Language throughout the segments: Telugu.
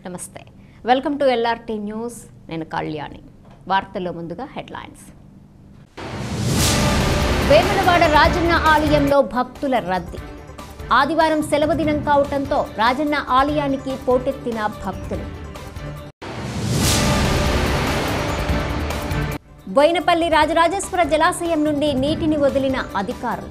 నమస్తే వెల్కమ్ టు ఎల్ఆర్టీ న్యూస్ నేను కళ్యాణి వార్తల్లో ముందుగా హెడ్లైన్స్ వేములవాడ రాజన్న ఆలయంలో భక్తుల రద్దీ ఆదివారం సెలవు దినం కావటంతో రాజన్న ఆలయానికి పోటెత్తిన భక్తులు బోయినపల్లి రాజరాజేశ్వర జలాశయం నుండి నీటిని వదిలిన అధికారులు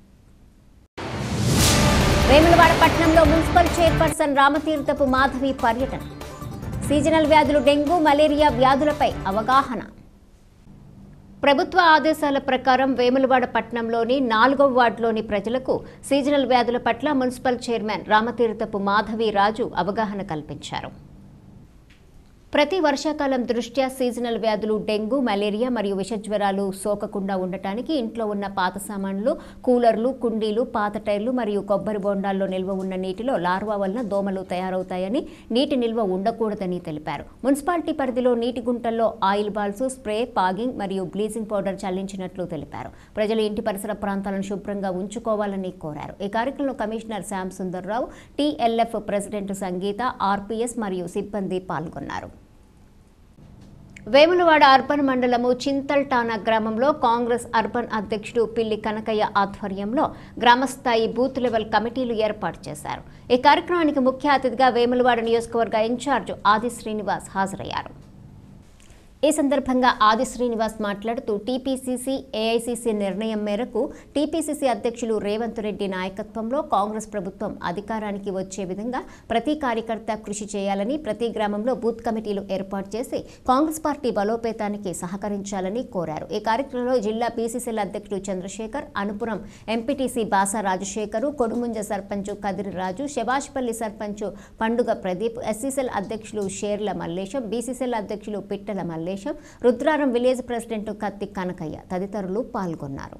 వేములవాడ పట్టణంలో మున్సిపల్ చైర్పర్సన్ రామతీర్థపు మాధవి పర్యటన సీజనల్ వ్యాధులు డెంగూ మలేరియా వ్యాధులపై అవగాహన ప్రభుత్వ ఆదేశాల ప్రకారం వేములవాడ పట్టణంలోని నాలుగవ వార్డులోని ప్రజలకు సీజనల్ వ్యాధుల పట్ల మున్సిపల్ చైర్మన్ రామతీర్థపు మాధవి రాజు అవగాహన కల్పించారు ప్రతి వర్షాకాలం దృష్ట్యా సీజనల్ వ్యాధులు డెంగూ మలేరియా మరియు విషజ్వరాలు సోకకుండా ఉండటానికి ఇంట్లో ఉన్న పాత సామాన్లు కూలర్లు కుండీలు పాత టైర్లు మరియు కొబ్బరి బొండాల్లో నిల్వ ఉన్న నీటిలో లార్వా వలన దోమలు తయారవుతాయని నీటి నిల్వ ఉండకూడదని తెలిపారు మున్సిపాలిటీ పరిధిలో నీటి గుంటల్లో ఆయిల్ బాల్స్ స్ప్రే పాగింగ్ మరియు బ్లీచింగ్ పౌడర్ చల్లించినట్లు తెలిపారు ప్రజలు ఇంటి పరిసర ప్రాంతాలను శుభ్రంగా ఉంచుకోవాలని కోరారు ఈ కార్యక్రమంలో commissioner Shyam Sundarrao TLF president Sangeetha RPs మరియు సిబ్బంది పాల్గొన్నారు వేములవాడ అర్బన్ మండలము చింతల్టానా గ్రామంలో కాంగ్రెస్ అర్బన్ అధ్యక్షుడు పిల్లి కనకయ్య ఆధ్వర్యంలో గ్రామస్థాయి బూత్ లెవెల్ కమిటీలు ఏర్పాటు చేశారు ఈ కార్యక్రమానికి ముఖ్య అతిథిగా వేములవాడ నియోజకవర్గ ఇన్ఛార్జ్ ఆది శ్రీనివాస్ హాజరయ్యారు ఈ సందర్భంగా ఆది శ్రీనివాస్ మాట్లాడుతూ టీపీసీసీ ఏఐసీసీ నిర్ణయం మేరకు టీపీసీసీ అధ్యక్షులు రేవంత్ రెడ్డి నాయకత్వంలో కాంగ్రెస్ ప్రభుత్వం అధికారానికి వచ్చే విధంగా ప్రతి కార్యకర్త కృషి చేయాలని ప్రతి గ్రామంలో బూత్ కమిటీలు ఏర్పాటు చేసి కాంగ్రెస్ పార్టీ బలోపేతానికి సహకరించాలని కోరారు ఈ కార్యక్రమంలో జిల్లా పీసీసీల అధ్యక్షుడు చంద్రశేఖర్ అనుపురం ఎంపీటీసీ బాసా రాజశేఖరు కొడుముంజ సర్పంచ్ కదిరి రాజు శబాష్పల్లి సర్పంచ్ పండుగ ప్రదీప్ ఎస్సీసీఎల్ అధ్యక్షులు షేర్ల మల్లేశం బీసీసీఎల్ అధ్యక్షులు పిట్టల మల్లేశం రుద్రారం విలేజ్ ప్రెసిడెంట్ కత్తి కనకయ్య తదితరులు పాల్గొన్నారు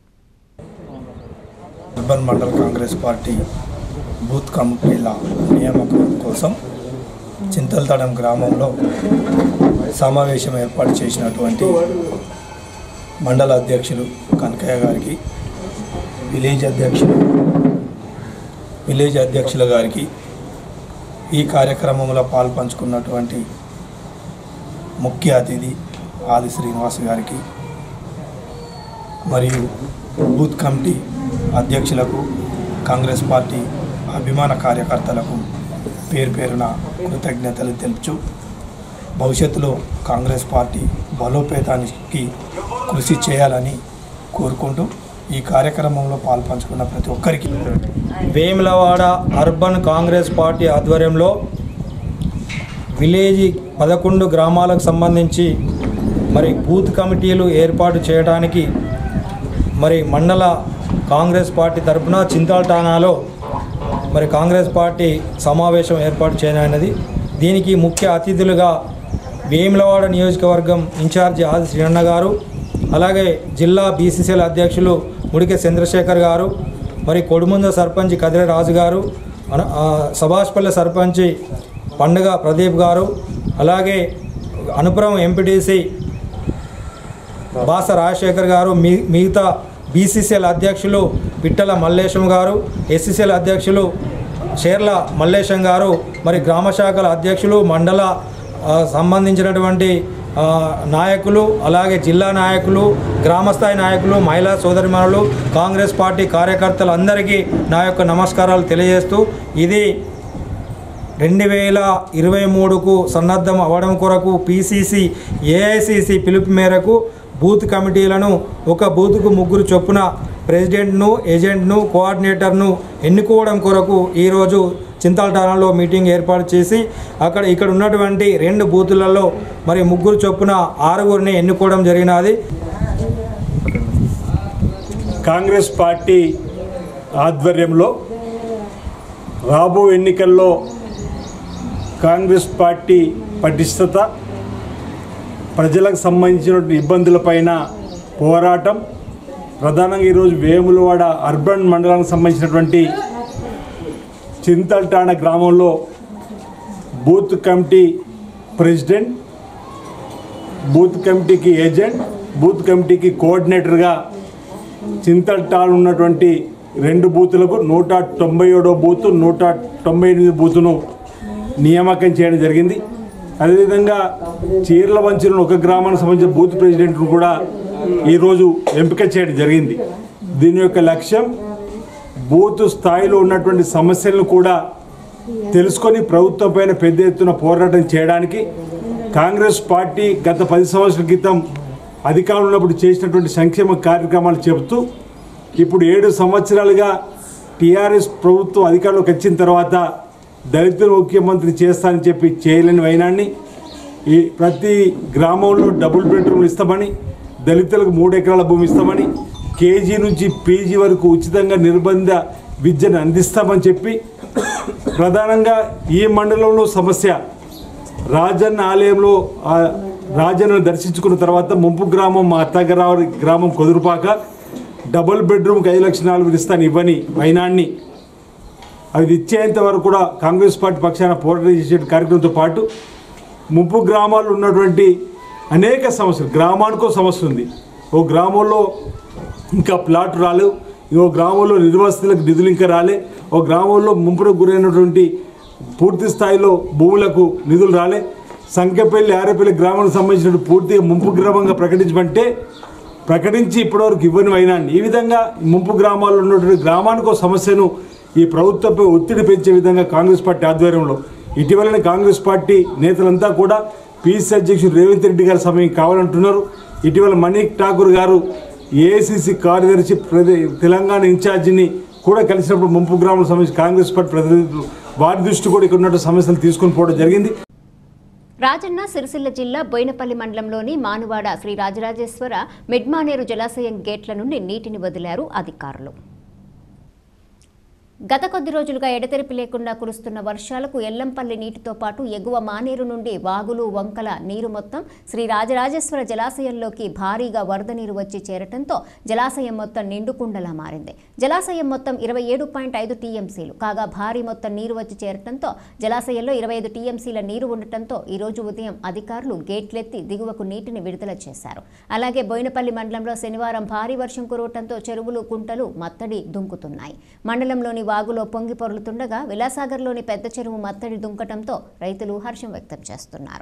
urban mandal Congress party booth కమిటీల నియామకం కోసం చింతలతడం గ్రామంలో సమావేశం ఏర్పాటు చేసినటువంటి మండల అధ్యక్షులు కనకయ్య గారికి విలేజ్ అధ్యక్షులు విలేజ్ అధ్యక్షుల గారికి ఈ కార్యక్రమంలో పాల్పంచుకున్నటువంటి ముఖ్య అతిథి ఆది శ్రీనివాస్ గారికి మరియు బూత్ కమిటీ అధ్యక్షులకు కాంగ్రెస్ పార్టీ అభిమాన కార్యకర్తలకు పేరు పేరున కృతజ్ఞతలు తెలుపుచు భవిష్యత్తులో కాంగ్రెస్ పార్టీ బలోపేతానికి కృషి చేయాలని కోరుకుంటూ ఈ కార్యక్రమంలో పాల్పంచుకున్న ప్రతి ఒక్కరికి వేములవాడ అర్బన్ కాంగ్రెస్ పార్టీ ఆధ్వర్యంలో విలేజ్ పదకొండు గ్రామాలకు సంబంధించి మరి బూత్ కమిటీలు ఏర్పాటు చేయడానికి మరి మండల కాంగ్రెస్ పార్టీ తరఫున చింతాల్టానాలో మరి కాంగ్రెస్ పార్టీ సమావేశం ఏర్పాటు చేయనున్నది దీనికి ముఖ్య అతిథులుగా వేములవాడ నియోజకవర్గం ఇన్ఛార్జి ఆది శ్రీరన్న గారు అలాగే జిల్లా బీసీసీఎల్ అధ్యక్షులు ముడికె చంద్రశేఖర్ గారు మరి కొడుముంద సర్పంచ్ కదిరి రాజు గారు అన- ఆ, సభాష్పల్లి సర్పంచ్ పండుగ ప్రదీప్ గారు అలాగే అనుపురం ఎంపీటీసీ బాస రాజశేఖర్ గారు మీ మిగతా బీసీసీఎల్ అధ్యక్షులు పిట్టల మల్లేశం గారు ఎస్సీసీఎల్ అధ్యక్షులు షేర్ల మల్లేశం గారు మరి గ్రామ శాఖల అధ్యక్షులు మండల ఆ, సంబంధించినటువంటి ఆ, నాయకులు అలాగే జిల్లా నాయకులు గ్రామస్థాయి నాయకులు మహిళా సోదరిమణులు కాంగ్రెస్ పార్టీ కార్యకర్తలు అందరికీ నా యొక్క నమస్కారాలు తెలియజేస్తూ ఇది రెండు వేల ఇరవై మూడుకు సన్నద్ధం అవ్వడం కొరకు పీసీసీ ఏఐసిసి పిలుపు మేరకు బూత్ కమిటీలను ఒక బూత్కు ముగ్గురు చొప్పున ప్రెసిడెంట్ను ఏజెంట్ను కోఆర్డినేటర్ను ఎన్నుకోవడం కొరకు ఈరోజు చింతాల్టానాలో మీటింగ్ ఏర్పాటు చేసి అక్కడ ఇక్కడ ఉన్నటువంటి రెండు బూతులలో మరి ముగ్గురు చొప్పున ఆరుగురిని ఎన్నుకోవడం జరిగినది కాంగ్రెస్ పార్టీ ఆధ్వర్యంలో రాబో ఎన్నికల్లో కాంగ్రెస్ పార్టీ పటిష్టత ప్రజలకు సంబంధించిన ఇబ్బందులపైన పోరాటం ప్రధానంగా ఈరోజు వేములవాడ అర్బన్ మండలానికి సంబంధించినటువంటి చింతల్టాణ గ్రామంలో బూత్ కమిటీ ప్రెసిడెంట్ బూత్ కమిటీకి ఏజెంట్ బూత్ కమిటీకి కోఆర్డినేటర్గా చింతల్టాలు ఉన్నటువంటి రెండు బూతులకు నూట తొంభై ఏడో బూత్ నూట తొంభై ఎనిమిది బూతును నియామకం చేయడం జరిగింది అదేవిధంగా చీర్ల వంచన ఒక గ్రామానికి సంబంధించిన బూత్ ప్రెసిడెంట్ను కూడా ఈరోజు ఎంపిక చేయడం జరిగింది దీని యొక్క లక్ష్యం బూత్ స్థాయిలో ఉన్నటువంటి సమస్యలను కూడా తెలుసుకొని ప్రభుత్వం పైన పెద్ద ఎత్తున పోరాటం చేయడానికి కాంగ్రెస్ పార్టీ గత పది సంవత్సరాల క్రితం అధికారంలో ఉన్నప్పుడు చేసినటువంటి సంక్షేమ కార్యక్రమాలు చెబుతూ ఇప్పుడు ఏడు సంవత్సరాలుగా టీఆర్ఎస్ ప్రభుత్వం అధికారంలోకి వచ్చిన తర్వాత దళితులు ముఖ్యమంత్రి చేస్తానని చెప్పి చేయలేని వైనాన్ని ఈ ప్రతి గ్రామంలో డబుల్ బెడ్రూమ్లు ఇస్తామని దళితులకు మూడు ఎకరాల భూమి ఇస్తామని కేజీ నుంచి పీజీ వరకు ఉచితంగా నిర్బంధ విద్యను అందిస్తామని చెప్పి ప్రధానంగా ఈ మండలంలో సమస్య రాజన్న ఆలయంలో ఆ రాజన్నను దర్శించుకున్న తర్వాత ముంపు గ్రామం మా అత్తగారి గ్రామం కుదురుపాక డబుల్ బెడ్రూమ్కి ఐదు లక్షల నాలుగు ఇస్తాను ఇవ్వని వైనాన్ని అది ఇచ్చేంత వరకు కూడా కాంగ్రెస్ పార్టీ పక్షాన పోరాటం చేసే కార్యక్రమంతో పాటు ముంపు గ్రామాల్లో ఉన్నటువంటి అనేక సమస్యలు గ్రామానికో సమస్య ఉంది ఓ గ్రామంలో ఇంకా ప్లాట్ రాలేవు ఇంకో గ్రామంలో నిర్వాసితులకు నిధులు ఇంకా రాలే ఓ గ్రామంలో ముంపుకు గురైనటువంటి పూర్తి స్థాయిలో భూములకు నిధులు రాలే సంఖ్యపల్లి ఆరేపల్లి గ్రామానికి సంబంధించిన పూర్తిగా ముంపు గ్రామంగా ప్రకటించమంటే ప్రకటించి ఇప్పటివరకు ఇవ్వని అయినాన్ని ఈ విధంగా ముంపు గ్రామాల్లో ఉన్నటువంటి గ్రామానికో సమస్యను ఈ ప్రభుత్వంపై ఒత్తిడి పెంచే విధంగా కాంగ్రెస్ పార్టీ ఆధ్వర్యంలో ఇటీవలనే కాంగ్రెస్ పార్టీ నేతలంతా కూడా పీసీ అధ్యక్షుడు రేవంత్ రెడ్డి గారి సమయం కావాలంటున్నారు ఇటీవల మనీక్ ఠాకూర్ గారు ఏఐసిసి కార్యదర్శి ప్రదే- తెలంగాణ ఇన్ఛార్జిని కూడా కలిసినప్పుడు ముంపు గ్రామాలకు సంబంధించి కాంగ్రెస్ పార్టీ ప్రతినిధులు వారి దృష్టి కూడా ఇక్కడ ఉన్నటువంటి సమస్యలు తీసుకొని పోవడం జరిగింది రాజన్న సిరిసిల్ల జిల్లా బోయినపల్లి మండలంలోని మానువాడ శ్రీ రాజరాజేశ్వర మిడ్మానేరు జలాశయం గేట్ల నుండి నీటిని వదిలారు అధికారులు గత కొద్ది రోజులుగా ఎడతెరిపి లేకుండా కురుస్తున్న వర్షాలకు ఎల్లంపల్లి నీటితో పాటు ఎగువ మానేరు నుండి వాగులు వంకల నీరు మొత్తం శ్రీ రాజరాజేశ్వర జలాశయంలోకి భారీగా వరద నీరు వచ్చి చేరటంతో జలాశయం మొత్తం నిండుకుండలా మారింది జలాశయం మొత్తం ఇరవై ఏడు పాయింట్ ఐదు టీఎంసీలు కాగా భారీ మొత్తం నీరు వచ్చి చేరటంతో జలాశయంలో ఇరవై ఐదు టీఎంసీల నీరు ఉండటంతో ఈ రోజు ఉదయం అధికారులు గేట్లెత్తి దిగువకు నీటిని విడుదల చేశారు అలాగే బోయినపల్లి మండలంలో శనివారం భారీ వర్షం కురవటంతో చెరువులు కుంటలు మత్తడి దుంకుతున్నాయి మండలంలోని వాగులో పొంగి పొర్లుతుండగా విలాసాగర్లోని పెద్ద చెరువు మత్తడి దుంకటంతో రైతులు హర్షం వ్యక్తం చేస్తున్నారు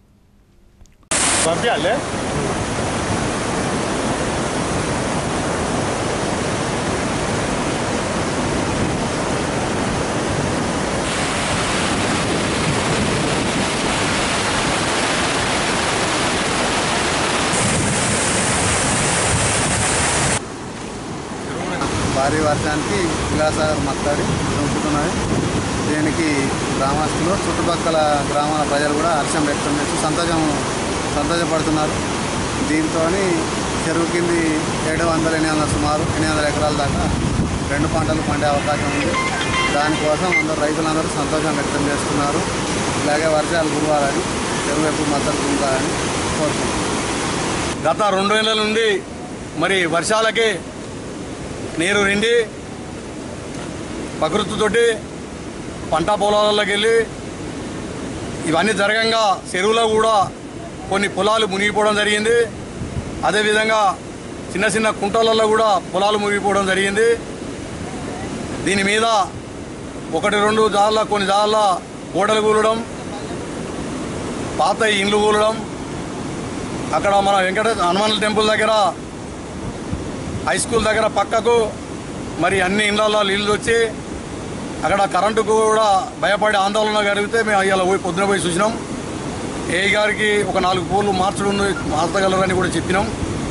భారీ వర్షానికి విలాసాగర్ మత్తాడి దుంకుతున్నాయి దీనికి గ్రామస్తులు చుట్టుపక్కల గ్రామాల ప్రజలు కూడా హర్షం వ్యక్తం చేస్తూ సంతోషం సంతోషపడుతున్నారు దీంతో చెరువు కింది ఏడు వందల ఎనిమిది వందల సుమారు ఎనిమిది వందల ఎకరాల దాకా రెండు పంటలు పండే అవకాశం ఉంది దానికోసం అందరూ రైతులందరూ సంతోషం వ్యక్తం చేస్తున్నారు ఇలాగే వర్షాలు కురవాలని చెరువు ఎప్పుడు మద్దతు ఉండాలని కోరుకుంటున్నాను గత రెండు నెలల నుండి మరి వర్షాలకి నీరు నిండి ప్రకృతితోటి పంట పొలాలలోకి వెళ్ళి ఇవన్నీ జరగంగా చెరువులో కూడా కొన్ని పొలాలు మునిగిపోవడం జరిగింది అదేవిధంగా చిన్న చిన్న కుంటలలో కూడా పొలాలు మునిగిపోవడం జరిగింది దీని మీద ఒకటి రెండు జాళ్ళ కొన్ని జాళ్ళ గోడలు కూలడం పాత ఇండ్లు కూలడం అక్కడ మన వెంకట హనుమాన్ టెంపుల్ దగ్గర హై స్కూల్ దగ్గర పక్కకు మరి అన్ని ఇళ్ళల్లో నీళ్ళు వచ్చి అక్కడ కరెంటుకు కూడా భయపడి ఆందోళన జరిగితే మేము ఇవాళ పోయి పొద్దున పోయి చూసినాం ఏ గారికి ఒక నాలుగు పూలు మార్చడం మార్చగలరని కూడా చెప్పినాం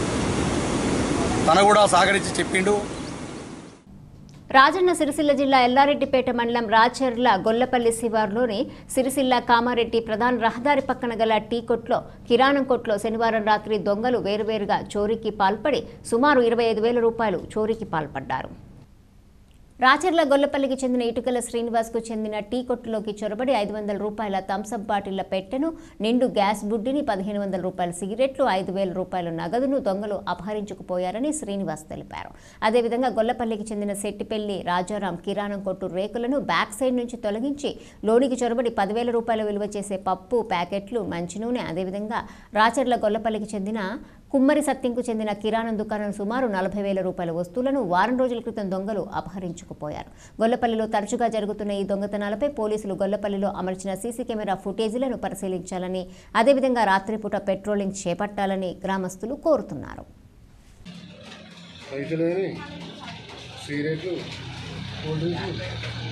తన కూడా సహకరించి చెప్పిండు రాజన్న సిరిసిల్ల జిల్లా ఎల్లారెడ్డిపేట మండలం రాచర్ల గొల్లపల్లి శివార్లోని సిరిసిల్ల కామారెడ్డి ప్రధాన రహదారి పక్కన గల టీ కొట్లో కిరాణం కొట్లో శనివారం రాత్రి దొంగలు వేరువేరుగా చోరీకి పాల్పడి సుమారు ఇరవై ఐదు వేల రూపాయలు చోరీకి పాల్పడ్డారు రాచర్ల గొల్లపల్లికి చెందిన ఇటుకల శ్రీనివాస్కు చెందిన టీ కొట్టులోకి చొరబడి ఐదు వందల రూపాయల థమ్సప్ బాటిళ్ల పెట్టెను నిండు గ్యాస్ బుడ్డిని పదిహేను వందల రూపాయల సిగరెట్లు ఐదు వేల రూపాయల నగదును దొంగలు అపహరించుకుపోయారని శ్రీనివాస్ తెలిపారు అదేవిధంగా గొల్లపల్లికి చెందిన శెట్టిపల్లి రాజారాం కిరాణం కొట్టు రేకులను బ్యాక్ సైడ్ నుంచి తొలగించి లోనికి చొరబడి పదివేల రూపాయల విలువ చేసే పప్పు ప్యాకెట్లు మంచి నూనె అదేవిధంగా రాచర్ల గొల్లపల్లికి చెందిన కుమ్మరి సత్యంకు చెందిన కిరాణా దుకాణం సుమారు నలభై వేల రూపాయల వస్తువులను వారం రోజుల క్రితం దొంగలు అపహరించుకుపోయారు గొల్లపల్లిలో తరచుగా జరుగుతున్న ఈ దొంగతనాలపై పోలీసులు గొల్లపల్లిలో అమర్చిన సీసీ కెమెరా ఫుటేజీలను పరిశీలించాలని అదేవిధంగా రాత్రిపూట పెట్రోలింగ్ చేపట్టాలని గ్రామస్తులు కోరుతున్నారు పైసలేని సిగరెట్లు కూల్ డ్రింక్స్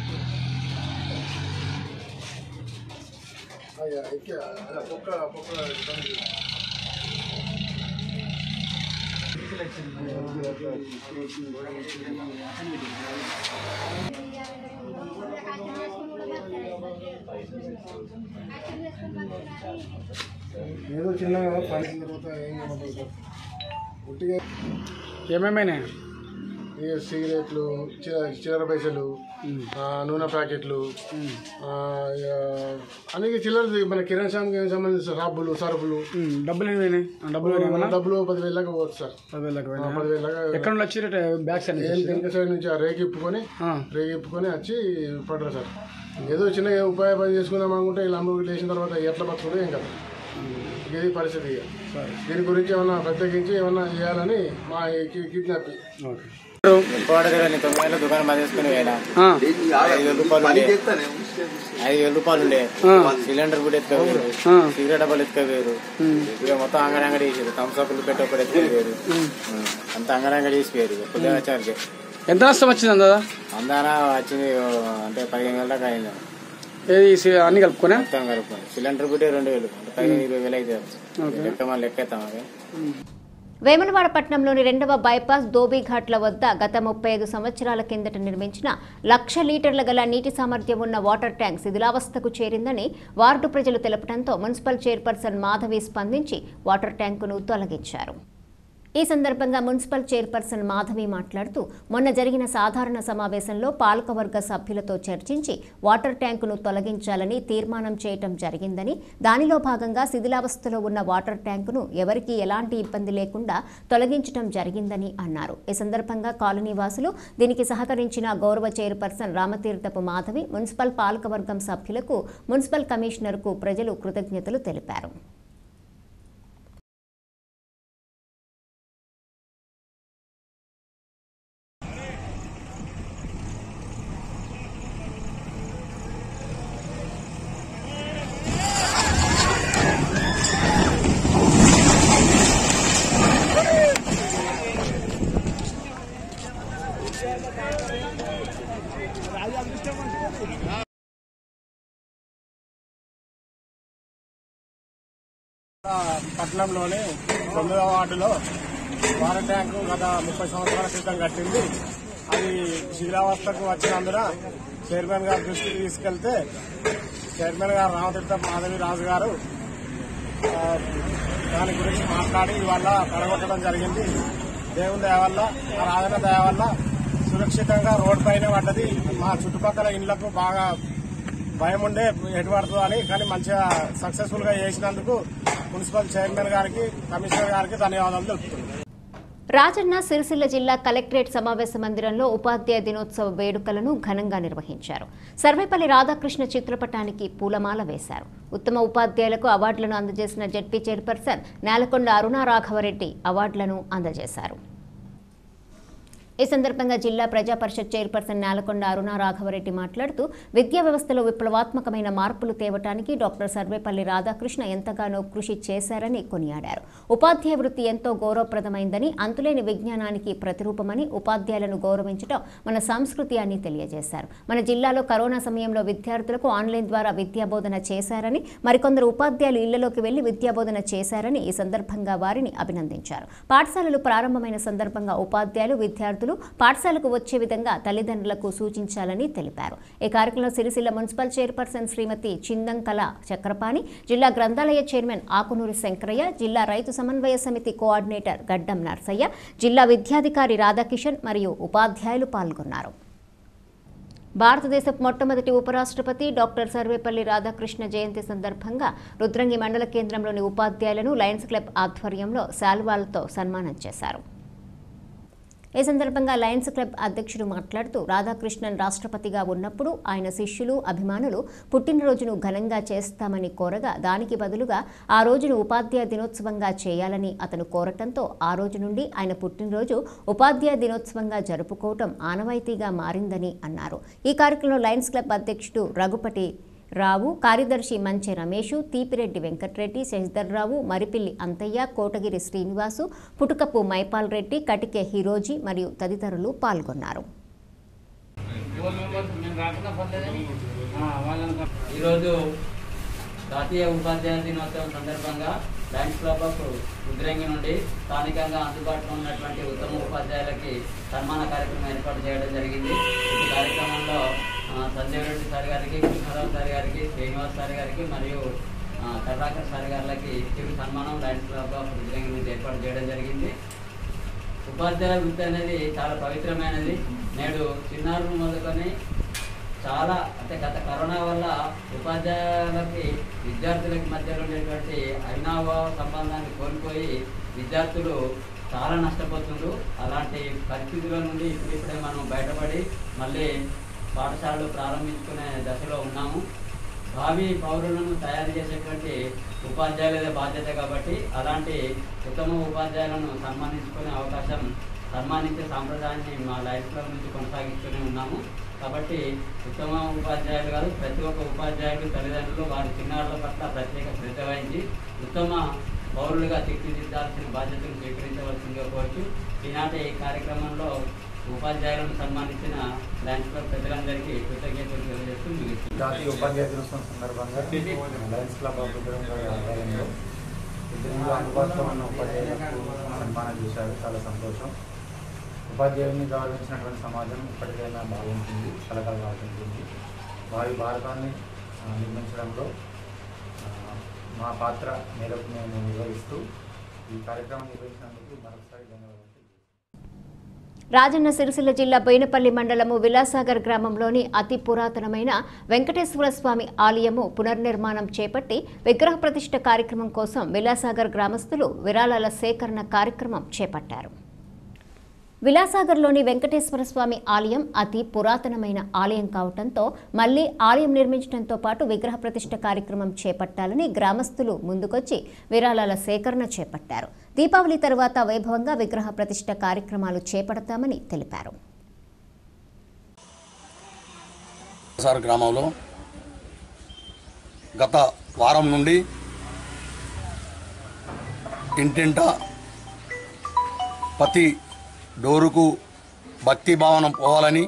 అయ్యా ఎక్కి అలా పొక్క పొక్క ఇబ్బంది. ఏదో చిన్నగా పని తర్వాత ఏం కనపడదు ఉట్టిగా ఏమేమైనా ఇక సిగరెట్లు చి- చిల్లర పైసలు ఆ, నూనె ప్యాకెట్లు ఆ, ఇక అన్ని చిల్లర మన కిరాణా షాప్కి సంబంధించిన సబ్బులు సరుకులు డబ్బులు ఏమైనాయి డబ్బులు ఏమైనా డబ్బులు పదివేల దాకా పోవచ్చు సార్ పదివేలకు ఆ, పోయినా? పదివేల దాకా ఎక్కడ నుండి వచ్చి బ్యాక్ సైడ్ ఏం వెనక సైడ్ నుంచి ఆ రేగి ఇప్పుకొని రేగి ఇప్పుకొని వచ్చి పడ్డారు సార్ ఏదో చిన్న ఉపాయ పని చేసుకుందాం అనుకుంటే ఇలా అమ్మకి లేచిన తర్వాత ఎట్లా బతుకుంటే ఏం కదా ఇది పరిస్థితి ఇక దీని గురించి ఏమన్నా ప్రత్యేకించి ఏమన్నా చేయాలని మా కిడ్నాప్ కోట దగ్గర తొమ్మిది వేల దుకాణం బంద్ చేసుకుని పోయినా ఐదు వేల రూపాయలు ఉండే ఐదు వేల రూపాయలు ఉండే సిలిండర్ కూడా ఎత్తుకపోయారు సిగరెట్ డబ్బాలు ఎత్తుకపోయారు ఇక మొత్తం అంగడి అంగడి చేసారు థమ్స్అప్లు పెట్టి ఒకటి ఎత్తుకపోయారు అంత అంగడి అంగడి చేసిపోయారు ఇక కొద్దిగా వచ్చారు ఎంత నష్టం వచ్చింది అందా అందానా వచ్చింది ఓ అంటే పదిహేను వేల దాకా అయింది ఏది సి- అన్ని కలుపుకొని మొత్తం కలుపుకొని సిలిండర్ కూడా రెండు వేలు అంటే పదిహేను ఇరవై వేలు అయితే లెక్క మళ్ళీ లెక్కేస్తాం అదే వేములవాడ పట్టణంలోని రెండవ బైపాస్ ధోబీఘాట్ల వద్ద గత ముప్పై ఐదు సంవత్సరాల కిందట నిర్మించిన లక్ష లీటర్ల గల నీటి సామర్థ్యం ఉన్న వాటర్ ట్యాంక్ శిథిలావస్థకు చేరిందని వార్డు ప్రజలు తెలపడంతో మున్సిపల్ చైర్పర్సన్ మాధవి స్పందించి వాటర్ ట్యాంకును తొలగించారు ఈ సందర్భంగా మున్సిపల్ చైర్పర్సన్ మాధవి మాట్లాడుతూ మొన్న జరిగిన సాధారణ సమావేశంలో పాలకవర్గ సభ్యులతో చర్చించి వాటర్ ట్యాంకును తొలగించాలని తీర్మానం చేయటం జరిగిందని దానిలో భాగంగా శిథిలావస్థలో ఉన్న వాటర్ ట్యాంకును ఎవరికీ ఎలాంటి ఇబ్బంది లేకుండా తొలగించడం జరిగిందని అన్నారు ఈ సందర్భంగా కాలనీ వాసులు దీనికి సహకరించిన గౌరవ చైర్పర్సన్ రామతీర్థపు మాధవి మున్సిపల్ పాలకవర్గం సభ్యులకు మున్సిపల్ కమిషనర్కు ప్రజలు కృతజ్ఞతలు తెలిపారు పట్టణంలోని తొమ్మిదవ వార్డులో వాటర్ ట్యాంకు గత ముప్పై సంవత్సరాల క్రితం కట్టింది అది శిథిలావస్థకు వచ్చినందున చైర్మన్ గారి దృష్టికి తీసుకెళ్తే చైర్మన్ గారు రామతీర్థ మాధవి రాజు గారు ఆ, దాని గురించి మాట్లాడి ఇవాళ పడగొట్టడం జరిగింది దేవుని దయ వల్ల ఆ రాజన దయ వల్ల సురక్షితంగా రోడ్ పైన పడ్డది మా చుట్టుపక్కల ఇండ్లకు బాగా భయం ఉండే ఎటు పడుతుందో అని కానీ మంచిగా సక్సెస్ఫుల్ గా చేసినందుకు మున్సిపల్ చైర్మన్ గారికి కమిషనర్ గారికి ధన్యవాదాలు తెలుపుతున్నాను రాజన్న సిరిసిల్ల జిల్లా కలెక్టరేట్ సమావేశ మందిరంలో ఉపాధ్యాయ దినోత్సవ వేడుకలను ఘనంగా నిర్వహించారు సర్వేపల్లి రాధాకృష్ణ చిత్రపటానికి పూలమాల వేశారు ఉత్తమ ఉపాధ్యాయులకు అవార్డులను అందజేసిన జడ్పీ చైర్పర్సన్ నేలకొండ అరుణా రాఘవరెడ్డి అవార్డులను అందజేశారు ఈ సందర్భంగా జిల్లా ప్రజా పరిషత్ చైర్పర్సన్ నేలకొండ అరుణ రాఘవరెడ్డి మాట్లాడుతూ విద్యా వ్యవస్థలో విప్లవాత్మకమైన మార్పులు తేవటానికి డాక్టర్ సర్వేపల్లి రాధాకృష్ణ ఎంతగానో కృషి చేశారని కొనియాడారు ఉపాధ్యాయ వృత్తి ఎంతో గౌరవప్రదమైందని అంతులేని విజ్ఞానానికి ప్రతిరూపమని ఉపాధ్యాయులను గౌరవించడం మన సంస్కృతి అని తెలియజేశారు మన జిల్లాలో కరోనా సమయంలో విద్యార్థులకు ఆన్లైన్ ద్వారా విద్యాబోధన చేశారని మరికొందరు ఉపాధ్యాయులు ఇళ్లలోకి వెళ్లి విద్యాబోధన చేశారని ఈ సందర్భంగా వారిని అభినందించారు పాఠశాలలు ప్రారంభమైన సందర్భంగా ఉపాధ్యాయులు విద్యార్థులు పాఠశాలకు వచ్చే విధంగా తల్లిదండ్రులకు సూచించాలని తెలిపారు ఈ కార్యక్రమంలో సిరిసిల్ల మున్సిపల్ చైర్పర్సన్ శ్రీమతి చిందంకల చక్రపాణి జిల్లా గ్రంథాలయ చైర్మన్ ఆకునూరి శంకరయ్య జిల్లా రైతు సమన్వయ సమితి కోఆర్డినేటర్ గడ్డం నర్సయ్య జిల్లా విద్యాధికారి రాధాకిషన్ మరియు ఉపాధ్యాయులు పాల్గొన్నారు భారతదేశ మొట్టమొదటి ఉపరాష్ట్రపతి డాక్టర్ సర్వేపల్లి రాధాకృష్ణ జయంతి సందర్భంగా రుద్రంగి మండల కేంద్రంలోని ఉపాధ్యాయులను లయన్స్ క్లబ్ ఆధ్వర్యంలో శాల్వాలతో సన్మానం చేశారు ఈ సందర్భంగా లయన్స్ క్లబ్ అధ్యక్షుడు మాట్లాడుతూ రాధాకృష్ణన్ రాష్ట్రపతిగా ఉన్నప్పుడు ఆయన శిష్యులు అభిమానులు పుట్టినరోజును ఘనంగా చేస్తామని కోరగా దానికి బదులుగా ఆ రోజును ఉపాధ్యాయ దినోత్సవంగా చేయాలని అతను కోరటంతో ఆ రోజు నుండి ఆయన పుట్టినరోజు ఉపాధ్యాయ దినోత్సవంగా జరుపుకోవటం ఆనవాయితీగా మారిందని అన్నారు ఈ కార్యక్రమంలో లయన్స్ క్లబ్ అధ్యక్షుడు రఘుపతి రావు కార్యదర్శి మంచె రమేషు తీపిరెడ్డి వెంకట్రెడ్డి శశిధర్రావు మరిపిల్లి అంతయ్య కోటగిరి శ్రీనివాసు పుటుకపు మైపాల్ రెడ్డి కటికే హీరోజీ మరియు తదితరులు పాల్గొన్నారు ఈరోజు జాతీయ ఉపాధ్యాయ దినోత్సవం సందర్భంగా లయన్స్ క్లబ్ ఆఫ్ రుద్రంగి నుండి స్థానికంగా అందుబాటులో ఉన్నటువంటి ఉత్తమ ఉపాధ్యాయులకి సన్మాన కార్యక్రమం ఏర్పాటు చేయడం జరిగింది ఈ కార్యక్రమంలో ఆ, సంజయ్ రెడ్డి సార్ గారికి కృష్ణారావు సార్ గారికి శ్రీనివాస్ సార్ గారికి మరియు ఆ, కర్ణాకర్ సార్ గారికి చిరు సన్మానం లయన్స్ క్లబ్ ఆఫ్ రుద్రంగి నుండి ఏర్పాటు చేయడం జరిగింది ఉపాధ్యాయ వృత్తి అనేది చాలా పవిత్రమైనది నేడు చిన్నారులు మొదలుకొని చాలా అంటే గత కరోనా వల్ల ఉపాధ్యాయులకి విద్యార్థులకి మధ్యలో ఉండేటువంటి అవినాభావ సంబంధాన్ని కోల్పోయి విద్యార్థులు చాలా నష్టపోతుండ్రు అలాంటి పరిస్థితుల నుండి ఇప్పుడిప్పుడే మనం బయటపడి మళ్ళీ పాఠశాలలు ప్రారంభించుకునే దశలో ఉన్నాము భావి పౌరులను తయారు చేసేటువంటి ఉపాధ్యాయులదే బాధ్యత కాబట్టి అలాంటి ఉత్తమ ఉపాధ్యాయులను సన్మానించుకునే అవకాశం సన్మానించే సాంప్రదాయాన్ని మా లైఫ్ క్లబ్ నుంచి కొనసాగిస్తూనే ఉన్నాము కాబట్టి ఉత్తమ ఉపాధ్యాయులు కాదు ప్రతి ఒక్క ఉపాధ్యాయులు తల్లిదండ్రులు వారి చిన్నారుల పట్ల ప్రత్యేక శ్రద్ధ వహించి ఉత్తమ పౌరులుగా తీర్చిదిద్దాల్సిన బాధ్యతను స్వీకరించవలసిందిగా కోరుచు ఈనాటి ఈ కార్యక్రమంలో ఉపాధ్యాయులను సన్మానించిన లయన్స్ క్లబ్ పెద్దలందరికీ కృతజ్ఞతలు తెలియజేస్తూ ముగిస్తున్నాను. జాతీయ ఉపాధ్యాయ దినోత్సవం సందర్భంగా లయన్స్ క్లబ్ ఆఫ్ రుద్రం గారి ఆధ్వర్యంలో రుద్రంలో అందుబాటులో ఉన్న ఉపాధ్యాయులకు సన్మానం చేశారు చాలా సంతోషం ఉపాధ్యాయుల్ని గౌరవించినటువంటి సమాజం ఇప్పటికైనా బాగుంటుంది కలకలలాడుతుంది వారి భారతాన్ని ఆ, నిర్మించడంలో ఆ, మా పాత్ర మేరకు మేము నిర్వహిస్తూ ఈ కార్యక్రమం నిర్వహించినందుకు మరొకసారి ధన్యవాదాలు రాజన్న సిరిసిల్ల జిల్లా బోయినపల్లి మండలము విలాసాగర్ గ్రామంలోని అతి పురాతనమైన వెంకటేశ్వర స్వామి ఆలయము పునర్నిర్మాణం చేపట్టి విగ్రహ ప్రతిష్ఠ కార్యక్రమం కోసం విలాసాగర్ గ్రామస్తులు విరాళాల సేకరణ కార్యక్రమం చేపట్టారు విలాసాగర్లోని వెంకటేశ్వర స్వామి ఆలయం అతి పురాతనమైన ఆలయం కావటంతో మళ్లీ ఆలయం నిర్మించడంతో పాటు విగ్రహ ప్రతిష్ఠ కార్యక్రమం చేపట్టాలని గ్రామస్తులు ముందుకొచ్చి విరాళాల సేకరణ చేపట్టారు దీపావళి తర్వాత వైభవంగా విగ్రహ ప్రతిష్ఠ కార్యక్రమాలు చేపడతామని తెలిపారు సార్ గ్రామంలో గత వారం నుండి ఇంటింట ప్రతి డోరుకు భక్తి భావన పోవాలని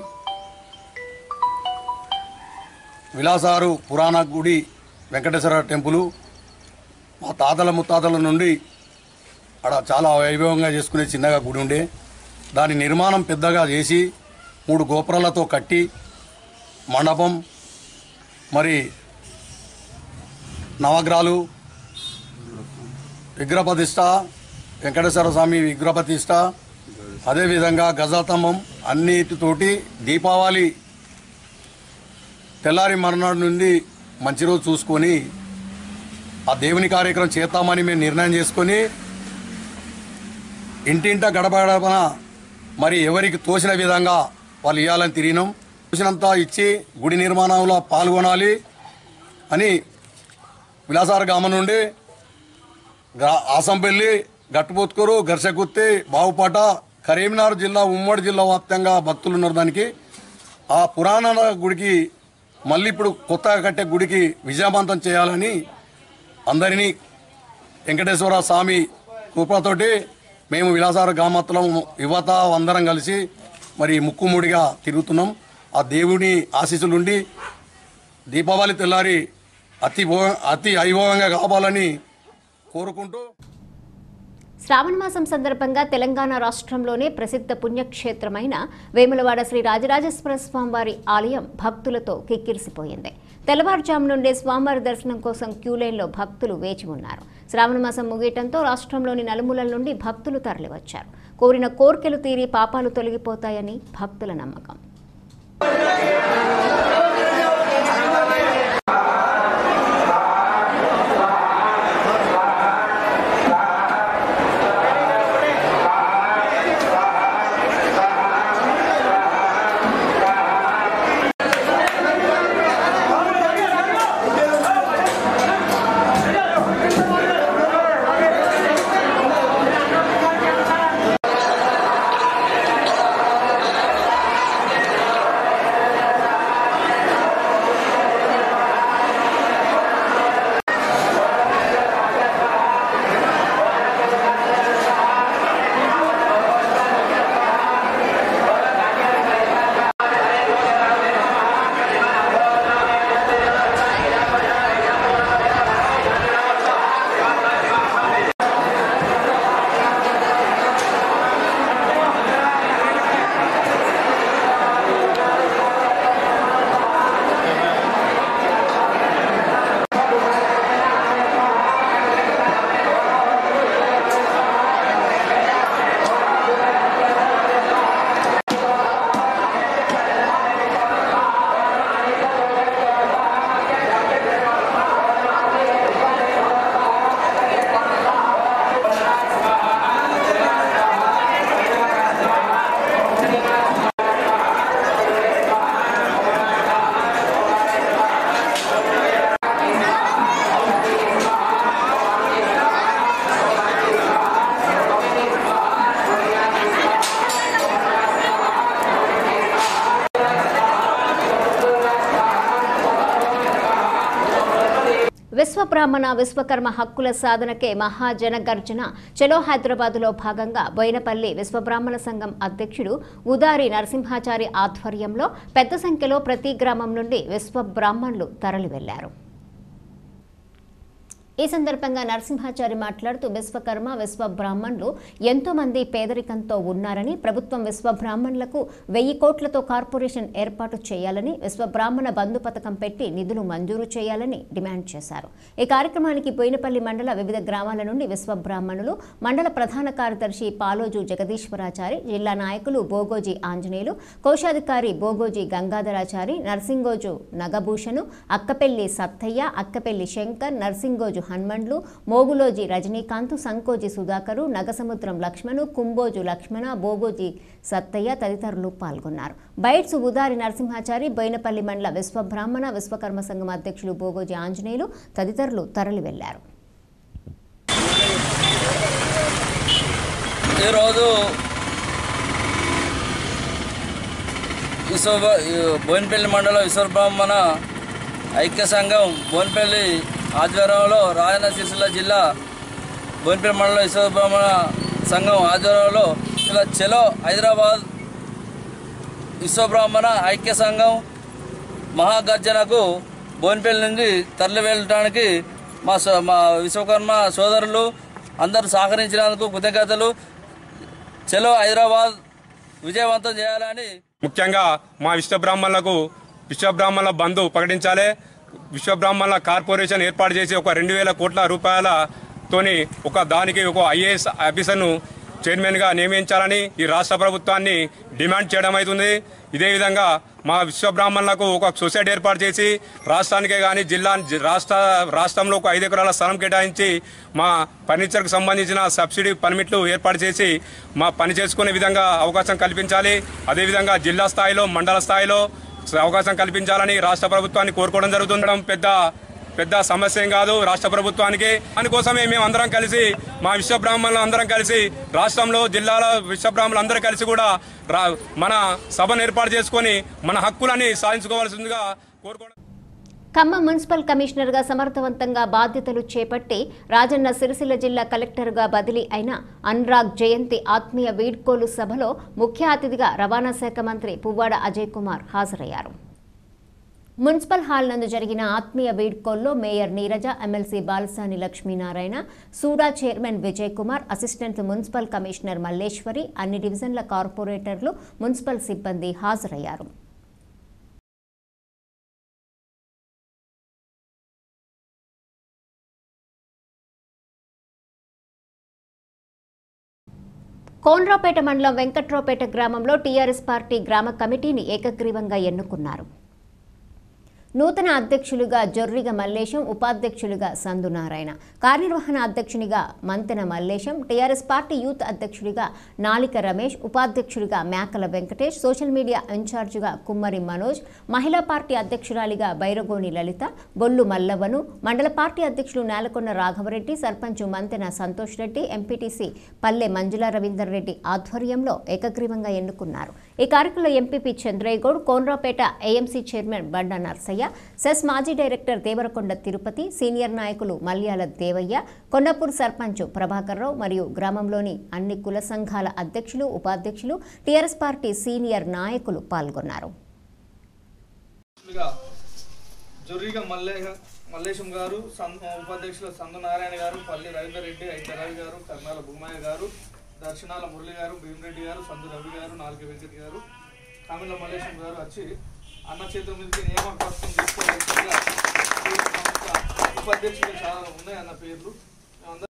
విలాసారు పురాణ గుడి వెంకటేశ్వర టెంపుల్ మా తాతల ముత్తాతల నుండి అక్కడ చాలా వైభవంగా చేసుకునే చిన్నగా గుడి ఉండే దాని నిర్మాణం పెద్దగా చేసి మూడు గోపురాలతో కట్టి మండపం మరి నవగ్రహాలు విగ్రహప్రతిష్ఠ వెంకటేశ్వర స్వామి విగ్రహప్రతిష్ఠ అదేవిధంగా గజాతంబం అన్నిటితోటి దీపావళి తెల్లారి మర్నాడు నుండి మంచి రోజు చూసుకొని ఆ దేవుని కార్యక్రమం చేద్దామని మేము నిర్ణయం చేసుకొని ఇంటింట గడప గడపన మరి ఎవరికి తోచిన విధంగా వాళ్ళు ఇవ్వాలని తిరిగినాం తోచినంత ఇచ్చి గుడి నిర్మాణంలో పాల్గొనాలి అని విలాసార గ్రామం నుండి గ్రా ఆసంపల్లి గట్టుపోత్కూరు గర్షకుత్తి బావుపాట కరీంనగర్ జిల్లా ఉమ్మడి జిల్లా వ్యాప్తంగా భక్తులు ఉన్నారు దానికి ఆ పురాణ గుడికి మళ్ళీ ఇప్పుడు కొత్తగా కట్టే గుడికి విజయవంతం చేయాలని అందరినీ వెంకటేశ్వర స్వామి కృపతోటి మేము విలాసార గ్రామత్తులం యువత అందరం కలిసి మరి ముక్కుముడిగా తిరుగుతున్నాం ఆ దేవుని ఆశీస్సులుండి దీపావళి తెల్లారి అతి భో- అతి వైభవంగా కావాలని కోరుకుంటూ శ్రావణ మాసం సందర్భంగా తెలంగాణ రాష్ట్రంలోనే ప్రసిద్ధ పుణ్యక్షేత్రమైన వేములవాడ శ్రీ రాజరాజేశ్వర స్వామివారి ఆలయం భక్తులతో కిక్కిరిసిపోయింది తెల్లవారుజాము నుండే స్వామివారి దర్శనం కోసం క్యూలైన్లో భక్తులు వేచి ఉన్నారు శ్రావణ మాసం ముగియటంతో రాష్ట్రంలోని నలుమూలల నుండి భక్తులు తరలివచ్చారు కోరిన కోర్కెలు తీరి పాపాలు తొలగిపోతాయని భక్తుల నమ్మకం శ్రీ విశ్వబ్రాహ్మణ విశ్వకర్మ హక్కుల సాధనకే మహాజనగర్జన చలో హైదరాబాద్లో భాగంగా బోయినపల్లి విశ్వబ్రాహ్మణ సంఘం అధ్యక్షుడు ఉదారి నరసింహాచారి ఆధ్వర్యంలో పెద్ద సంఖ్యలో ప్రతి గ్రామం నుండి విశ్వబ్రాహ్మణులు తరలి వెళ్లారు ఈ సందర్భంగా నరసింహాచారి మాట్లాడుతూ విశ్వకర్మ విశ్వ బ్రాహ్మణులు ఎంతో మంది పేదరికంతో ఉన్నారని ప్రభుత్వం విశ్వ బ్రాహ్మణులకు వెయ్యి కోట్లతో కార్పొరేషన్ ఏర్పాటు చేయాలని విశ్వ బ్రాహ్మణ బంధు పథకం పెట్టి నిధులు మంజూరు చేయాలని డిమాండ్ చేశారు ఈ కార్యక్రమానికి బోయినపల్లి మండల వివిధ గ్రామాల నుండి విశ్వ బ్రాహ్మణులు మండల ప్రధాన కార్యదర్శి పాలోజు జగదీశ్వరాచారి జిల్లా నాయకులు బోగోజీ ఆంజనేయులు కోశాధికారి బోగోజీ గంగాధరాచారి నర్సింగోజు నగభూషణు అక్కపెల్లి సత్తయ్య అక్కపెల్లి శంకర్ నర్సింగోజు హన్మండ్లు మోగులోజీ రజనీకాంత్ సంకోజి సుధాకరు నగసముద్రం లక్ష్మణు కుంబోజు లక్ష్మణ బోగోజీ సత్తయ్య తదితరులు పాల్గొన్నారు బైట్స్ ఉదారి నరసింహాచారి బోయినపల్లి మండల విశ్వబ్రాహ్మణ విశ్వకర్మ సంఘం అధ్యక్షులు బోగోజీ ఆంజనేయులు తదితరులు తరలి వెళ్లారు ఈరోజు విశ్వ బోయినపల్లి మండలం విశ్వబ్రాహ్మణ ఐక్య సంఘం బోయినపల్లి ఆధ్వర్యంలో రాయన సిరిసిల్ల జిల్లా బోయినపల్లి మండలం విశ్వబ్రాహ్మణ సంఘం ఆధ్వర్యంలో ఇలా చెలో హైదరాబాద్ విశ్వబ్రాహ్మణ ఐక్య సంఘం మహాగర్జనకు బోయినపల్లి నుండి తరలి వెళ్ళడానికి మా సో- మా విశ్వకర్మ సోదరులు అందరూ సహకరించినందుకు కృతజ్ఞతలు చలో హైదరాబాద్ విజయవంతం చేయాలని ముఖ్యంగా మా విశ్వబ్రాహ్మణులకు విశ్వబ్రాహ్మణుల బంధు ప్రకటించాలి విశ్వబ్రాహ్మణుల కార్పొరేషన్ ఏర్పాటు చేసి ఒక రెండు వేల కోట్ల రూపాయలతోని ఒక దానికి ఒక ఐఏఎస్ ఆఫీసర్ను చైర్మన్గా నియమించాలని ఈ రాష్ట్ర ప్రభుత్వాన్ని డిమాండ్ చేయడం అవుతుంది ఇదే విధంగా మా విశ్వబ్రాహ్మణులకు ఒక సొసైటీ ఏర్పాటు చేసి రాష్ట్రానికే కానీ జిల్లా జి- రాష్ట్ర రాష్ట్రంలో ఒక ఐదు ఎకరాల స్థలం కేటాయించి మా ఫర్నిచర్కి సంబంధించిన సబ్సిడీ పర్మిట్లు ఏర్పాటు చేసి మా పని చేసుకునే విధంగా అవకాశం కల్పించాలి అదేవిధంగా జిల్లా స్థాయిలో మండల స్థాయిలో అవకాశం కల్పించాలని రాష్ట్ర ప్రభుత్వాన్ని కోరుకోవడం జరుగుతుండడం పెద్ద పెద్ద సమస్య ఏం కాదు రాష్ట్ర ప్రభుత్వానికి దానికోసమే మేము అందరం కలిసి మా విశ్వబ్రాహ్మణులు అందరం కలిసి రాష్ట్రంలో జిల్లాలో విశ్వబ్రాహ్మణులు అందరూ కలిసి కూడా రా- మన సభను ఏర్పాటు చేసుకొని మన హక్కులని సాధించుకోవాల్సిందిగా కోరుకోవడం ఖమ్మం మున్సిపల్ కమిషనర్గా సమర్థవంతంగా బాధ్యతలు చేపట్టి రాజన్న సిరిసిల్ల జిల్లా కలెక్టర్గా బదిలీ అయిన అనురాగ్ జయంతి ఆత్మీయ వీడ్కోలు సభలో ముఖ్య అతిథిగా రవాణా శాఖ మంత్రి పువ్వాడ అజయ్ కుమార్ హాజరయ్యారు మున్సిపల్ హాల్ నందు జరిగిన ఆత్మీయ వీడ్కోల్లో mayor Neeraja MLC Balasani Lakshminarayana SUDA chairman Vijay Kumar assistant municipal commissioner Malleshwari అన్ని డివిజన్ల కార్పొరేటర్లు మున్సిపల్ సిబ్బంది హాజరయ్యారు కోన్రాపేట మండలం వెంకట్రావుపేట గ్రామంలో టీఆర్ఎస్ పార్టీ గ్రామ కమిటీని ఏకగ్రీవంగా ఎన్నుకున్నారు నూతన అధ్యక్షులుగా జొర్రిగ మల్లేశం ఉపాధ్యక్షులుగా సందు నారాయణ కార్యనిర్వహణ అధ్యక్షునిగా Manthena Mallesham TRS party youth అధ్యక్షుడిగా నాలిక రమేష్ ఉపాధ్యక్షుడిగా మేకల వెంకటేష్ సోషల్ మీడియా ఇన్ఛార్జిగా కుమ్మరి మనోజ్ మహిళా పార్టీ అధ్యక్షురాలిగా బైరగోని లలిత బొల్లు మల్లవను మండల పార్టీ అధ్యక్షులు నేలకొండ రాఘవరెడ్డి సర్పంచ్ మంతెన సంతోష్ రెడ్డి ఎంపీటీసీ పల్లె మంజుల రవీందర్ రెడ్డి ఆధ్వర్యంలో ఏకగ్రీవంగా ఎన్నుకున్నారు ఈ కార్యక్రమంలో MPP Chandraiahgoud Konraopet AMC chairman Banda Narsaiah cess మాజీ డైరెక్టర్ దేవరకొండ తిరుపతి సీనియర్ నాయకులు మల్యాల దేవయ్య కొండపూర్ సర్పంచ్ ప్రభాకర్ రావు మరియు గ్రామంలోని అన్ని కుల సంఘాల అధ్యక్షులు ఉపాధ్యక్షులు టీఆర్ఎస్ పార్టీ సీనియర్ నాయకులు పాల్గొన్నారు అధ్యక్షులుగా జొర్రిగా మల్లే మల్లేశం గారు సం- ఉపాధ్యక్షులు సందు నారాయణ గారు పల్లి రవీందర్ రెడ్డి ఐతరావి గారు కర్నాల భూమయ్య గారు దర్శనాల మురళి గారు భీమరెడ్డి గారు సందు రవి గారు నాలుగు వెంకట్ గారు కామిల మల్లేశం గారు వచ్చి అన్న చేతుల మీదకి నియామక పత్రం తీసుకోవాల్సిందిగా ఉపాధ్యక్షులు చాలా ఉన్నాయి అన్న పేర్లు మేమందరం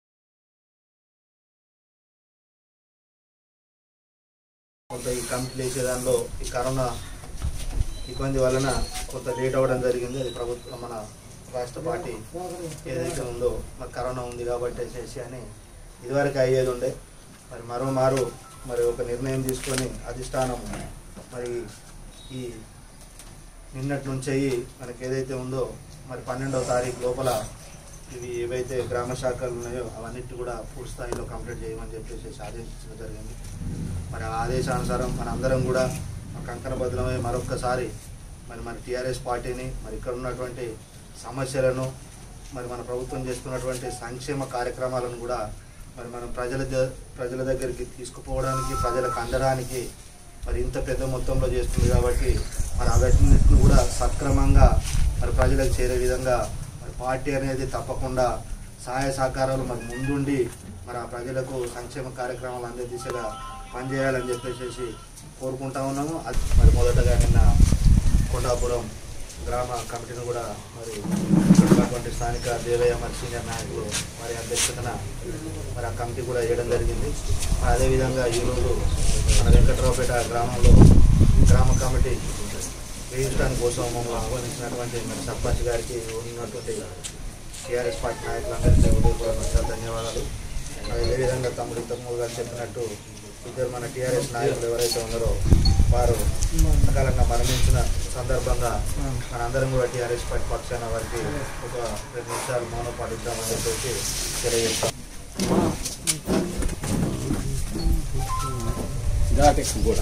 కొంత ఈ కమిటీలు వేసే దానిలో ఈ కరోనా ఇబ్బంది వలన కొంత లేట్ అవ్వడం జరిగింది అది ప్రభుత్వం మన రాష్ట్ర పార్టీ ఏదైతే ఉందో మరి కరోనా ఉంది కాబట్టి చేసి అని ఇదివరకు అయ్యేది ఉండే మరి మరో మారు మరి ఒక నిర్ణయం తీసుకొని అధిష్టానం మరి ఈ నిన్నటి నుంచి అయ్యి మనకి ఏదైతే ఉందో మరి పన్నెండవ తారీఖు లోపల ఇవి ఏవైతే గ్రామ శాఖలు ఉన్నాయో అవన్నిటి కూడా పూర్తి స్థాయిలో కంప్లీట్ చేయమని చెప్పేసి ఆదేశించడం జరిగింది మరి ఆ ఆదేశానుసారం మన అందరం కూడా కంకణ బదులమై మరొక్కసారి మరి మన టీఆర్ఎస్ పార్టీని మరి ఇక్కడ ఉన్నటువంటి సమస్యలను మరి మన ప్రభుత్వం చేస్తున్నటువంటి సంక్షేమ కార్యక్రమాలను కూడా మరి మనం ప్రజల ద- ప్రజల దగ్గరికి తీసుకుపోవడానికి ప్రజలకు అందడానికి మరి ఇంత పెద్ద మొత్తంలో చేస్తుంది కాబట్టి మరి అవన్నిటిని కూడా సక్రమంగా మరి ప్రజలకు చేరే విధంగా మరి పార్టీ అనేది తప్పకుండా సహాయ సహకారాలు మరి ముందుండి మరి ఆ ప్రజలకు సంక్షేమ కార్యక్రమాలు అందే దిశగా పనిచేయాలని చెప్పేసి కోరుకుంటా ఉన్నాము అది మరి మొదటగా నిన్న కొండాపురం గ్రామ కమిటీని కూడా మరి ఇక్కడ ఉన్నటువంటి స్థానిక దేవయ్య మరి సీనియర్ నాయకులు మరి అధ్యక్షతన మరి ఆ కమిటీ కూడా వేయడం జరిగింది మరి అదేవిధంగా ఈరోజు మన వెంకట్రావుపేట గ్రామంలో గ్రామ కమిటీ వేయించడానికి కోసం మమ్మల్ని ఆహ్వానించినటువంటి మరి సర్పంచ్ గారికి ఉన్నటువంటి టీఆర్ఎస్ పార్టీ నాయకులందరికీ హృదయపూర్వక ధన్యవాదాలు మరి అదేవిధంగా తమ్ముడు ఇంతకుముందు గారు చెప్పినట్టు ఇద్దరు మన టీఆర్ఎస్ నాయకులు ఎవరైతే ఉన్నారో వారు సకాలంగా మరణించిన సందర్భంగా మనందరం కూడా టీఆర్ఎస్ పార్టీ పక్షాన వారికి ఒక రెండు నిమిషాలు మౌనం పాటిద్దామని చెప్పేసి తెలియజేస్తాం కూడా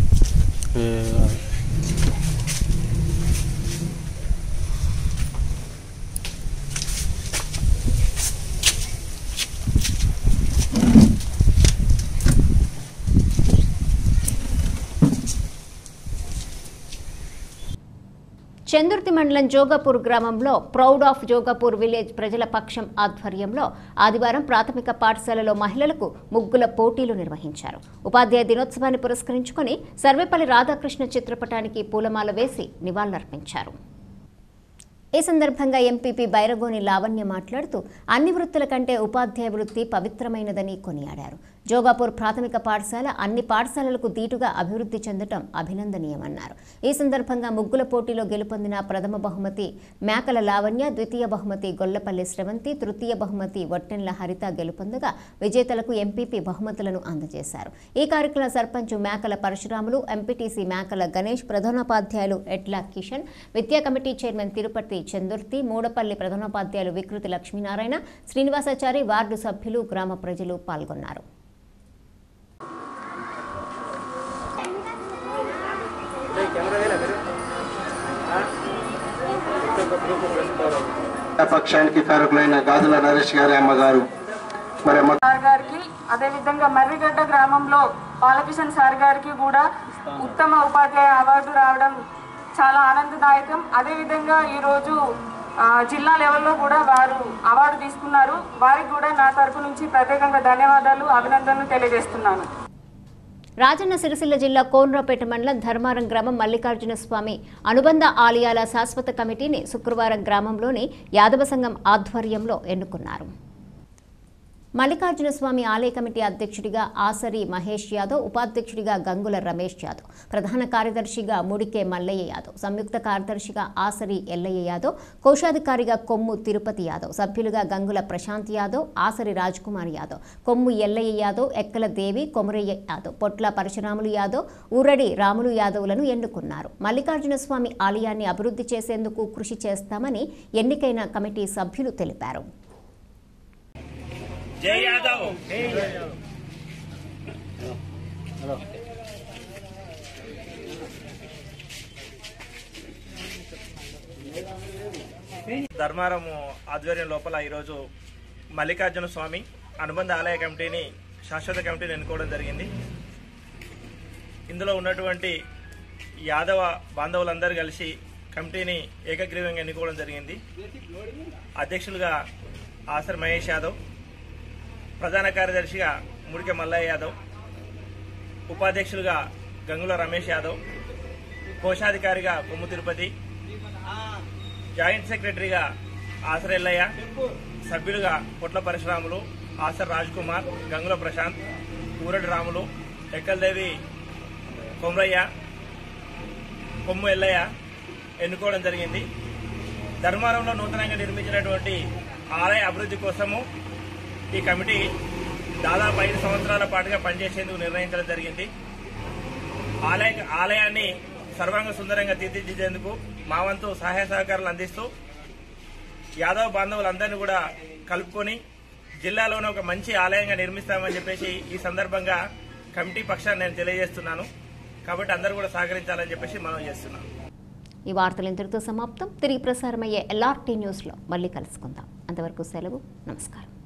చందుర్తి మండలం జోగాపూర్ గ్రామంలో ప్రౌడ్ ఆఫ్ జోగాపూర్ విలేజ్ ప్రజల పక్షం ఆధ్వర్యంలో ఆదివారం ప్రాథమిక పాఠశాలలో మహిళలకు ముగ్గుల పోటీలు నిర్వహించారు ఉపాధ్యాయ దినోత్సవాన్ని పురస్కరించుకొని సర్వేపల్లి రాధాకృష్ణ చిత్రపటానికి పూలమాల వేసి నివాళులర్పించారు ఈ సందర్భంగా ఎంపీపీ బైరగోని లావణ్య మాట్లాడుతూ అన్ని వృత్తుల కంటే ఉపాధ్యాయ వృత్తి పవిత్రమైనదని కొనియాడారు జోగాపూర్ ప్రాథమిక పాఠశాల అన్ని పాఠశాలలకు దీటుగా అభివృద్ధి చెందటం అభినందనీయమన్నారు ఈ సందర్భంగా ముగ్గుల పోటీలో గెలుపొందిన ప్రథమ బహుమతి మేకల లావణ్య ద్వితీయ బహుమతి గొల్లపల్లి స్రవంతి తృతీయ బహుమతి వట్టెన్ల హరిత గెలుపొందగా విజేతలకు ఎంపీపీ బహుమతులను అందజేశారు ఈ కార్యక్రమ సర్పంచ్ మేకల పరశురాములు ఎంపీటీసీ మేకల గణేష్ ప్రధానోపాధ్యాయులు ఎడ్ల కిషన్ విద్యా కమిటీ చైర్మన్ తిరుపతి చందుర్తి మూడపల్లి ప్రధానోపాధ్యాయులు వికృతి లక్ష్మీనారాయణ శ్రీనివాసాచారి వార్డు సభ్యులు గ్రామ ప్రజలు పాల్గొన్నారు పక్షానికి కారకులైన గాజుల నరేష్ గారి అమ్మగారు మరి అమ్మ సార్ గారికి అదేవిధంగా మర్రిగడ్డ గ్రామంలో బాలకిషన్ సార్ గారికి కూడా ఉత్తమ ఉపాధ్యాయ అవార్డు రావడం చాలా ఆనందదాయకం అదేవిధంగా ఈరోజు ఆ, జిల్లా లెవెల్లో కూడా వారు అవార్డు తీసుకున్నారు వారికి కూడా నా తరపు నుంచి ప్రత్యేకంగా ధన్యవాదాలు అభినందనలు తెలియజేస్తున్నాను రాజన్న సిరిసిల్ల జిల్లా కోన్రాపేట మండలం ధర్మారం గ్రామం మల్లికార్జున స్వామి అనుబంధ ఆలయాల శాశ్వత కమిటీని శుక్రవారం గ్రామంలోని యాదవ సంఘం ఆధ్వర్యంలో ఎన్నుకున్నారు మల్లికార్జున స్వామి ఆలయ కమిటీ అధ్యక్షుడిగా ఆసరి మహేష్ యాదవ్ ఉపాధ్యక్షుడిగా గంగుల రమేష్ యాదవ్ ప్రధాన కార్యదర్శిగా ముడికే మల్లయ్య యాదవ్ సంయుక్త కార్యదర్శిగా ఆసరి ఎల్లయ్య యాదవ్ కోశాధికారిగా కొమ్ము తిరుపతి యాదవ్ సభ్యులుగా గంగుల ప్రశాంత్ యాదవ్ ఆసరి రాజ్కుమార్ యాదవ్ కొమ్ము ఎల్లయ్య యాదవ్ ఎక్కల దేవి కొమరయ్య యాదవ్ పొట్ల పరశురాములు యాదవ్ ఊరడి రాములు యాదవ్లను ఎన్నుకున్నారు మల్లికార్జున స్వామి ఆలయాన్ని అభివృద్ధి చేసేందుకు కృషి చేస్తామని ఎన్నికైన కమిటీ సభ్యులు తెలిపారు జై యాదవ్ ధర్మారము ఆధ్వర్యం లోపల ఈరోజు మల్లికార్జున స్వామి అనుబంధ ఆలయ కమిటీని శాశ్వత కమిటీని ఎన్నుకోవడం జరిగింది ఇందులో ఉన్నటువంటి యాదవ బాంధవులందరూ కలిసి కమిటీని ఏకగ్రీవంగా ఎన్నుకోవడం జరిగింది అధ్యక్షులుగా ఆసర్ మహేష్ యాదవ్ ప్రధాన కార్యదర్శిగా ముడికె మల్లయ్య యాదవ్ ఉపాధ్యక్షులుగా గంగుల రమేష్ యాదవ్ కోశాధికారిగా కొమ్ము తిరుపతి జాయింట్ సెక్రటరీగా ఆసర్ ఎల్లయ్య సభ్యులుగా పొట్ల పరశురాములు ఆసర్ రాజ్ కుమార్ గంగుల ప్రశాంత్ ఊరడి రాములు ఎక్కల్దేవి కొమరయ్య కొమ్ము ఎల్లయ్య ఎన్నుకోవడం జరిగింది ధర్మారంలో నూతనంగా నిర్మించినటువంటి ఆలయ అభివృద్ధి కోసము ఈ కమిటీ దాదాపు ఐదు సంవత్సరాల పాటుగా పనిచేసేందుకు నిర్ణయించడం జరిగింది ఆలయ ఆలయాన్ని సర్వాంగ సుందరంగా తీర్చిదిద్దేందుకు మా వంతు సహాయ సహకారాలు అందిస్తూ యాదవ్ బాంధవులందరినీ కూడా కలుపుకొని జిల్లాలోనే ఒక మంచి ఆలయంగా నిర్మిస్తామని చెప్పేసి ఈ సందర్భంగా కమిటీ పక్షాన్ని నేను తెలియజేస్తున్నాను కాబట్టి అందరూ కూడా సహకరించాలని చెప్పేసి మనం చేస్తున్నాను ఈ వార్తలు ఇంతటితో సమాప్తం తిరిగి ప్రసారమయ్యే ఎల్ఆర్టీ న్యూస్లో మళ్ళీ కలుసుకుందాం అంతవరకు సెలవు నమస్కారం